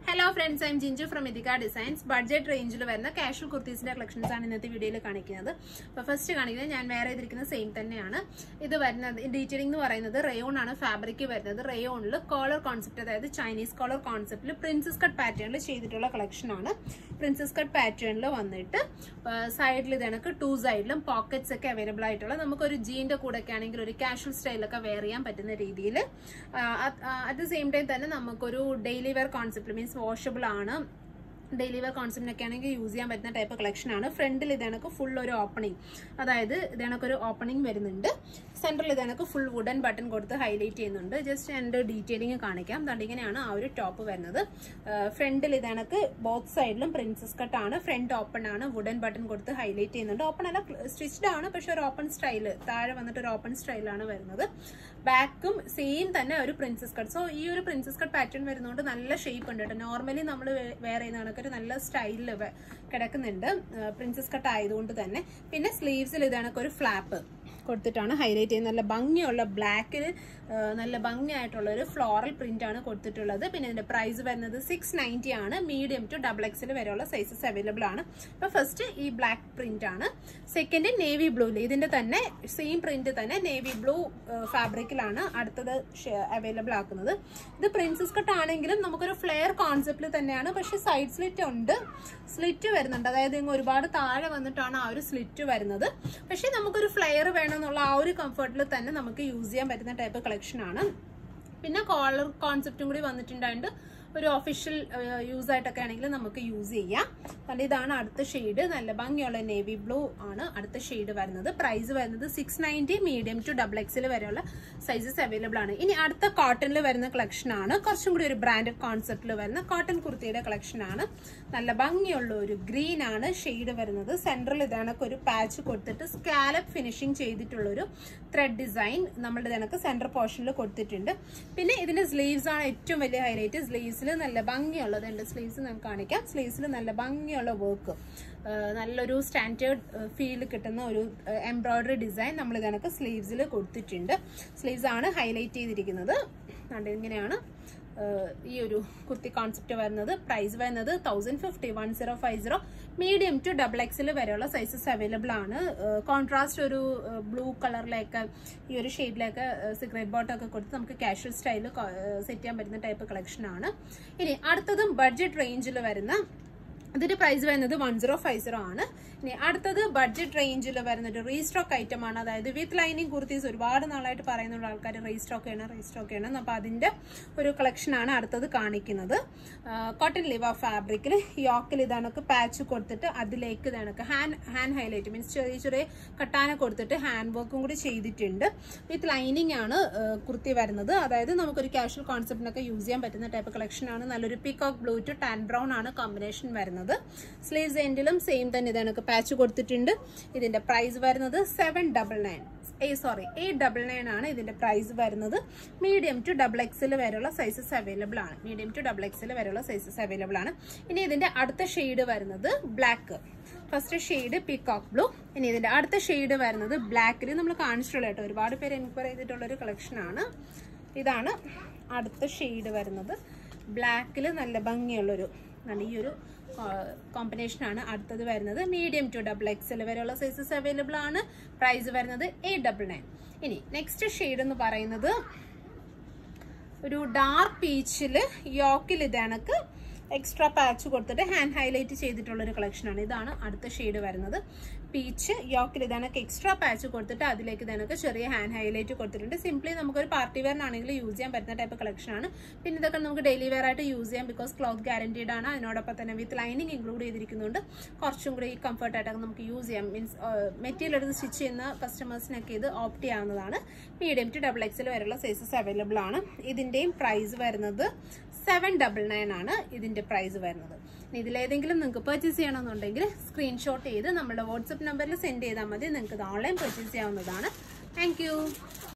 hello friends I'm Jinju from Ithika designs budget റേഞ്ചിൽ വരുന്ന casual കുർത്തീസിന്റെ collections ആണ് ഇന്നത്തെ വീഡിയോയിൽ കാണിക്കുന്നത് അപ്പോൾ ഫസ്റ്റ് കാണിക്കുന്നത് ഞാൻ വേറെ ചെയ്തിരിക്കുന്ന സെയിം തന്നെയാണ് ഇത് വരുന്നത് ഡീറ്റെയിലിംഗ് എന്ന് പറയുന്നത് റയോൺ ആണ് ഫാബ്രിക് വരുന്നത് റയോണിൽ കോളർ കോൺസെപ്റ്റ് അതായത് ചൈനീസ് കോളർ കോൺസെപ്റ്റിൽ പ്രിൻസസ് കട്ട് പാറ്റേണിൽ ചെയ്തിട്ടുള്ള കളക്ഷൻ ആണ് പ്രിൻസസ് കട്ട് പാറ്റേണിൽ വന്നിട്ട് സൈഡിൽ ഇത് കണക്ക് ടു സൈഡിലും പോക്കറ്റ്സ് ഒക്കെ അവൈലബിൾ ആയിട്ടുള്ള നമുക്കൊരു ജീൻ്റെ കൂടെ ഒക്കെ ആണെങ്കിൽ ഒരു കാഷ്വൽ സ്റ്റൈലൊക്കെ വെയർ ചെയ്യാൻ പറ്റുന്ന രീതിയിൽ അറ്റ് ദ സെയിം ടൈം തന്നെ നമുക്കൊരു daily wear concept means washable ആണ് ഡെയിലി വെയർ കോൺസെപ്റ്റിനൊക്കെ ആണെങ്കിൽ യൂസ് ചെയ്യാൻ പറ്റുന്ന ടൈപ്പ് കളക്ഷൻ ആണ് ഫ്രണ്ടിൽ ഇതേണക്ക് ഫുൾ ഒരു ഓപ്പണിംഗ് അതായത് ഇതേണക്ക് ഒരു ഓപ്പണിംഗ് വരുന്നുണ്ട് സെൻറ്ററിൽ ഇതേണക്ക് ഫുൾ വുഡൻ ബട്ടൺ കൊടുത്ത് ഹൈലൈറ്റ് ചെയ്യുന്നുണ്ട് ജസ്റ്റ് എൻ്റെ ഡീറ്റെയിലിംഗ് കാണിക്കാം അതുകൊണ്ട് ഇങ്ങനെയാണ് ആ ഒരു ടോപ്പ് വരുന്നത് ഫ്രണ്ടിൽ ഇതേണക്ക് ബോത്ത് സൈഡിലും പ്രിൻസസ് കട്ട് ആണ് ഫ്രണ്ട് ഓപ്പൺ ആണ് വുഡൻ ബട്ടൺ കൊടുത്ത് ഹൈലൈറ്റ് ചെയ്യുന്നുണ്ട് ഓപ്പൺ അല്ല സ്റ്റിച്ച്ഡ് ആണ് പക്ഷെ ഒരു ഓപ്പൺ സ്റ്റൈല് താഴെ വന്നിട്ട് ഒരു ഓപ്പൺ സ്റ്റൈലാണ് വരുന്നത് ബാക്കും സെയിം തന്നെ ഒരു പ്രിൻസസ് കട്ട് സോ ഈ ഒരു പ്രിൻസസ് കട്ട് പാറ്റേൺ വരുന്നതുകൊണ്ട് നല്ല ഷേപ്പ് ഉണ്ട് കേട്ടോ നോർമലി നമ്മൾ വേറെ ചെയ്യുന്ന കണക്കൊരു നല്ല സ്റ്റൈലിൽ കിടക്കുന്നുണ്ട് പ്രിൻസസ് കട്ട് ആയതുകൊണ്ട് തന്നെ പിന്നെ സ്ലീവ്സിൽ ഇതാണൊക്കെ ഒരു ഫ്ലാപ്പ് കൊടുത്തിട്ടാണ് ഹൈലൈറ്റ് ചെയ്യുന്നത് നല്ല ഭംഗിയുള്ള ബ്ലാക്കിൽ നല്ല ഭംഗിയായിട്ടുള്ള ഒരു ഫ്ലോറൽ പ്രിന്റ് ആണ് കൊടുത്തിട്ടുള്ളത് പിന്നെ ഇതിന്റെ പ്രൈസ് വരുന്നത് സിക്സ് നയൻറ്റി ആണ് മീഡിയം ടു ഡബിൾ എക്സിൽ വരെയുള്ള സൈസസ് അവൈലബിൾ ആണ് അപ്പൊ ഫസ്റ്റ് ഈ ബ്ലാക്ക് പ്രിന്റ് ആണ് സെക്കൻഡ് നേവി ബ്ലൂയിൽ ഇതിന്റെ തന്നെ സെയിം പ്രിന്റ് തന്നെ നേവി ബ്ലൂ ഫാബ്രിക്കിലാണ് അടുത്തത് അവൈലബിൾ ആക്കുന്നത് ഇത് പ്രിൻസസ് കട്ട് ആണെങ്കിലും നമുക്കൊരു ഫ്ലെയർ കോൺസെപ്റ്റിൽ തന്നെയാണ് പക്ഷെ സൈഡ് സ്ലിറ്റ് ഉണ്ട് സ്ലിറ്റ് വരുന്നുണ്ട് അതായത് ഇങ്ങ് ഒരുപാട് താഴെ വന്നിട്ടാണ് ആ ഒരു സ്ലിറ്റ് വരുന്നത് പക്ഷെ നമുക്കൊരു ഫ്ലെയർ വേണമെന്നുള്ള ആ ഒരു കംഫർട്ടിൽ തന്നെ നമുക്ക് യൂസ് ചെയ്യാൻ പറ്റുന്ന ടൈപ്പ് കളക്ഷൻ ആണ് പിന്നെ കോളർ കോൺസെപ്റ്റും കൂടി വന്നിട്ടുണ്ടായിട്ട് ഒരു ഒഫീഷ്യൽ യൂസ് ആയിട്ടൊക്കെ ആണെങ്കിൽ നമുക്ക് യൂസ് ചെയ്യാം കാരണം ഇതാണ് അടുത്ത ഷെയ്ഡ് നല്ല ഭംഗിയുള്ള നേവി ബ്ലൂ ആണ് അടുത്ത ഷെയ്ഡ് വരുന്നത് പ്രൈസ് വരുന്നത് six ninety medium to double എക്സിൽ വരെയുള്ള സൈസസ് അവൈലബിൾ ആണ് ഇനി അടുത്ത കോട്ടണിൽ വരുന്ന കളക്ഷൻ ആണ് കുറച്ചും കൂടി ഒരു ബ്രാൻഡഡ് കോൺസെപ്റ്റിൽ വരുന്ന കോട്ടൺ കുർത്തിയുടെ കളക്ഷൻ ആണ് നല്ല ഭംഗിയുള്ള ഒരു ഗ്രീൻ ആണ് ഷെയ്ഡ് വരുന്നത് സെൻട്രൽ ഇതണക്ക് ഒരു പാച്ച് കൊടുത്തിട്ട് സ്കാലപ്പ് ഫിനിഷിംഗ് ചെയ്തിട്ടുള്ള ഒരു ത്രെഡ് ഡിസൈൻ നമ്മളുടെ ഇതണക്ക് സെന്റർ പോർഷനിൽ കൊടുത്തിട്ടുണ്ട് പിന്നെ ഇതിന്റെ സ്ലീവ്സ് ആണ് ഏറ്റവും വലിയ ഹൈലൈറ്റ് സ്ലീവ്സിൽ നല്ല ഭംഗിയുള്ളത് ഉണ്ട് സ്ലീവ്സ് നമുക്ക് കാണിക്കാം സ്ലീവ്സിൽ നല്ല ഭംഗിയുള്ള വർക്ക് നല്ലൊരു സ്റ്റാൻഡേർഡ് ഫീൽ കിട്ടുന്ന ഒരു എംബ്രോയിഡറി ഡിസൈൻ നമ്മൾ ഇതിനൊക്കെ സ്ലീവ്സിൽ കൊടുത്തിട്ടുണ്ട് സ്ലീവ്സ് ആണ് ഹൈലൈറ്റ് ചെയ്തിരിക്കുന്നത് കണ്ട് ഇങ്ങനെയാണ് ഈ ഒരു കുർത്തി കോൺസെപ്റ്റ് വരുന്നത് പ്രൈസ് വരുന്നത് thousand fifty one zero five zero medium to double എക്സിൽ വരെയുള്ള സൈസസ് അവൈലബിൾ ആണ് കോൺട്രാസ്റ്റ് ഒരു ബ്ലൂ കളറിലേക്ക് ഈ ഒരു ഷെയ്ഡിലേക്ക് സിഗരറ്റ് ബോട്ടൊക്കെ കൊടുത്ത് നമുക്ക് കാഷ്വൽ സ്റ്റൈൽ സെറ്റ് ചെയ്യാൻ പറ്റുന്ന ടൈപ്പ് കളക്ഷൻ ആണ് ഇനി അടുത്തതും ബഡ്ജറ്റ് റേഞ്ചിൽ വരുന്ന ഇതിന്റെ പ്രൈസ് വരുന്നത് വൺ സീറോ ഫൈവ് സീറോ ആണ് ഇനി അടുത്തത് ബഡ്ജറ്റ് റേഞ്ചിൽ വരുന്നത് റീസ്റ്റോക്ക് ഐറ്റം ആണ് അതായത് വിത്ത് ലൈനിങ് കുർത്തീസ് ഒരുപാട് നാളായിട്ട് പറയുന്നുള്ള ആൾക്കാർ റീസ്റ്റോക്ക് ചെയ്യണം റീസ്റ്റോക്ക് ചെയ്യണം അപ്പോൾ അതിന്റെ ഒരു കളക്ഷൻ ആണ് അടുത്തത് കാണിക്കുന്നത് കോട്ടൺ ലിവ ഫാബ്രിക്കിൽ യോക്കിൽ ഇതാണൊക്കെ പാച്ച് കൊടുത്തിട്ട് അതിലേക്ക് ഇതാണൊക്കെ ഹാൻഡ് ഹാൻഡ് ഹൈലൈറ്റ് മീൻസ് ചെറിയ ചെറിയ കട്ടാന കൊടുത്തിട്ട് ഹാൻഡ് വർക്കും കൂടി ചെയ്തിട്ടുണ്ട് വിത്ത് ലൈനിങ് ആണ് കുർത്തി വരുന്നത് അതായത് നമുക്കൊരു കാഷ്വൽ കോൺസെപ്റ്റിനൊക്കെ യൂസ് ചെയ്യാൻ പറ്റുന്ന ടൈപ്പ് കളക്ഷൻ ആണ് നല്ലൊരു peacock blue to tan brown ആണ് കോമ്പിനേഷൻ വരുന്നത് വരുന്നത് സ്ലീവ്സ് എൻഡിലും സെയിം തന്നെ ഇതാണ് പാച്ച് കൊടുത്തിട്ടുണ്ട് ഇതിന്റെ പ്രൈസ് വരുന്നത് seven double nine uh sorry eight double nine ആണ് ഇതിന്റെ പ്രൈസ് വരുന്നത് മീഡിയം ടു ഡബിൾ എക്സിൽ വരെയുള്ള സൈസസ് അവൈലബിൾ ആണ് മീഡിയം ടു ഡബിൾ എക്സിൽ വരെയുള്ള സൈസസ് അവൈലബിൾ ആണ് ഇനി ഇതിന്റെ അടുത്ത ഷെയ്ഡ് വരുന്നത് black first shade peacock blue ഇനി ഇതിന്റെ അടുത്ത ഷെയ്ഡ് വരുന്നത് ബ്ലാക്കിൽ നമ്മൾ കാണിച്ചിട്ടുള്ള കേട്ടോ ഒരുപാട് പേര് എൻക്വയറി ചെയ്തിട്ടുള്ള ഒരു കളക്ഷൻ ആണ് ഇതാണ് അടുത്ത ഷെയ്ഡ് വരുന്നത് ബ്ലാക്കിൽ നല്ല ഭംഗിയുള്ളൊരു ഈ ഒരു കോമ്പിനേഷൻ ആണ് അടുത്തത് വരുന്നത് മീഡിയം ടു ഡബിൾ എക്സൽ വരെയുള്ള സൈസസ് അവൈലബിൾ ആണ് പ്രൈസ് വരുന്നത് എയ്റ്റ് ഡബിൾ നയൻ ഇനി നെക്സ്റ്റ് ഷെയ്ഡ് എന്ന് പറയുന്നത് ഒരു ഡാർക്ക് പീച്ചിൽ യോക്കിൽ ഇതണക്ക് എക്സ്ട്രാ പാച്ച് കൊടുത്തിട്ട് ഹാൻഡ് ഹൈലൈറ്റ് ചെയ്തിട്ടുള്ള ഒരു കളക്ഷനാണ് ഇതാണ് അടുത്ത ഷെയ്ഡ് വരുന്നത് പീച്ച് യോക്കിൽ ഇതാണൊക്കെ എക്സ്ട്രാ പാച്ച് കൊടുത്തിട്ട് അതിലേക്ക് ഇതാണൊക്കെ ചെറിയ ഹാൻഡ് ഹൈലൈറ്റ് കൊടുത്തിട്ടുണ്ട് സിംപ്ലി നമുക്കൊരു പാർട്ടി വെയറിനാണെങ്കിൽ യൂസ് ചെയ്യാൻ പറ്റുന്ന ടൈപ്പ് കളക്ഷൻ ആണ് പിന്നെ ഇതൊക്കെ നമുക്ക് ഡെയിലി വെയർ ആയിട്ട് യൂസ് ചെയ്യാം ബിക്കോസ് ക്ലോത്ത് ഗ്യാരണ്ടീഡ് ആണ് അതിനോടൊപ്പം തന്നെ വിത്ത് ലൈനിങ് ഇൻക്ലൂഡ് ചെയ്തിരിക്കുന്നുണ്ട് കുറച്ചും കൂടി കംഫർട്ട് ആയിട്ടൊക്കെ നമുക്ക് യൂസ് ചെയ്യാം മീൻസ് മെറ്റീരിയൽ എടുത്ത് സ്റ്റിച്ച് ചെയ്യുന്ന കസ്റ്റമേഴ്സിനൊക്കെ ഇത് ഓപ്റ്റ് ചെയ്യാവുന്നതാണ് മീഡിയം ടു ഡബിൾ എക്സിൽ വരെയുള്ള സൈസസ് അവൈലബിൾ ആണ് ഇതിന്റെയും പ്രൈസ് വരുന്നത് സെവൻ ഡബിൾ നയൻ ആണ് ഇതിന്റെ പ്രൈസ് വരുന്നത് ഇതിലേതെങ്കിലും നിങ്ങൾക്ക് പർച്ചേസ് ചെയ്യണമെന്നുണ്ടെങ്കിൽ സ്ക്രീൻഷോട്ട് ചെയ്ത് നമ്മുടെ വാട്സപ്പ് നമ്പറിൽ സെൻഡ് ചെയ്താൽ മതി നിങ്ങൾക്ക് ഇത് ഓൺലൈൻ പർച്ചേസ് ചെയ്യാവുന്നതാണ് താങ്ക്